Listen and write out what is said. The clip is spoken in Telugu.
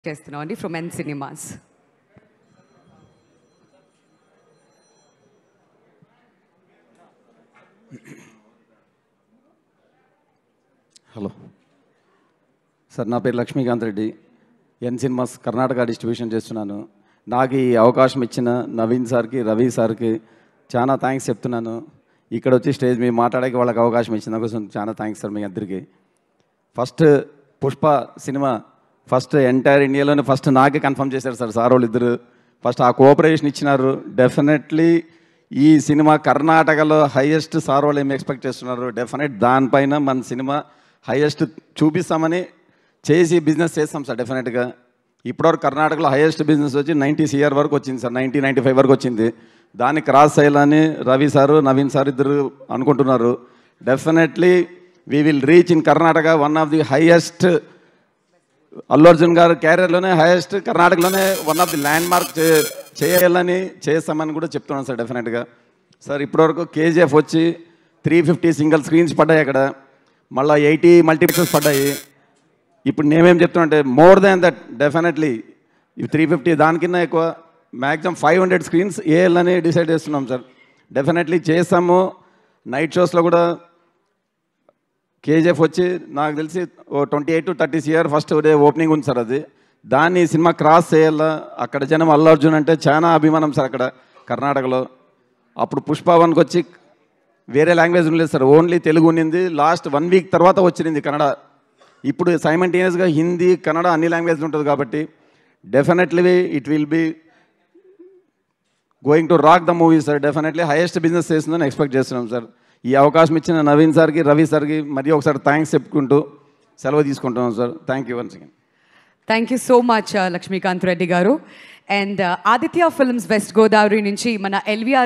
చేస్తున్నాం అండి from N cinemas hello sir నా పేరు Lakshmikant Reddy N cinemas Karnataka distribution చేస్తున్నాను నాకు ఈ అవకాశం ఇచ్చిన నవీన్ సార్కి రవి సార్కి చాలా థ్యాంక్స్ చెప్తున్నాను ఇక్కడ వచ్చి స్టేజ్ మీద మాట్లాడడానికి వాళ్ళకి అవకాశం ఇచ్చిన కోసం చాలా థ్యాంక్స్ సార్ మీ అందరికీ first Pushpa cinema first entire ఇండియాలోనే ఫస్ట్ నాకే కన్ఫర్మ్ చేశారు సార్ సార్ వాళ్ళు ఇద్దరు ఫస్ట్ ఆ కోఆపరేషన్ ఇచ్చినారు డెఫినెట్లీ ఈ సినిమా కర్ణాటకలో హైయెస్ట్ సార్ వాళ్ళు ఏమి ఎక్స్పెక్ట్ చేస్తున్నారు డెఫినెట్ దానిపైన మన సినిమా హైయెస్ట్ చూపిస్తామని చేసి బిజినెస్ చేస్తాం సార్ డెఫినెట్గా ఇప్పటివరకు కర్ణాటకలో హైయెస్ట్ బిజినెస్ వచ్చి నైంటీ సిఆర్ వరకు వచ్చింది సార్ నైంటీ నైంటీ ఫైవ్ వరకు వచ్చింది దాన్ని క్రాస్ చేయాలని రవి సారు నవీన్ సార్ ఇద్దరు అనుకుంటున్నారు definitely we will reach in Karnataka one of the highest Allu Arjun గారు క్యారియర్లోనే హైయెస్ట్ కర్ణాటకలోనే one of the landmark చేయాలని చేస్తామని కూడా చెప్తున్నాను సార్ డెఫినెట్గా సార్ ఇప్పటివరకు కేజీఎఫ్ వచ్చి త్రీ ఫిఫ్టీ సింగిల్ స్క్రీన్స్ పడ్డాయి అక్కడ మళ్ళీ ఎయిటీ మల్టీప్లెక్సెస్ పడ్డాయి ఇప్పుడు నేనేం చెప్తున్నా అంటే మోర్ దాన్ దట్ డెఫినెట్లీ ఈ త్రీ ఫిఫ్టీ దానికన్నా ఎక్కువ మ్యాక్సిమం ఫైవ్ హండ్రెడ్ స్క్రీన్స్ వేయాలని డిసైడ్ చేస్తున్నాం సార్ డెఫినెట్లీ చేస్తాము నైట్ షోస్లో కూడా కేజీఎఫ్ వచ్చి నాకు తెలిసి ఓ twenty eight to thirty CR first day opening ఉంది సార్ అది దాన్ని సినిమా క్రాస్ చేయాలా అక్కడ జనం అల్లు అర్జున్ అంటే చాలా అభిమానం సార్ అక్కడ కర్ణాటకలో అప్పుడు పుష్ప వన్కి వచ్చి వేరే లాంగ్వేజ్ ఉండలేదు సార్ ఓన్లీ తెలుగు ఉండింది లాస్ట్ వన్ వీక్ తర్వాత వచ్చింది కన్నడ ఇప్పుడు సైమంటేనియస్గా హిందీ కన్నడ అన్ని లాంగ్వేజ్ ఉంటుంది కాబట్టి definitely it will be going to rock the movie sir definitely highest business చేస్తుందని ఎక్స్పెక్ట్ చేస్తున్నాం సార్ ఈ అవకాశం ఇచ్చిన నవీన్ సార్కి రవి సార్కి మరీ ఒకసారి థ్యాంక్స్ చెప్పుకుంటూ సెలవు తీసుకుంటున్నాం sir thank you once again thank you so much Lakshmikanth Reddy గారు and Aditya films west Godavari నుంచి మన ఎల్విఆర్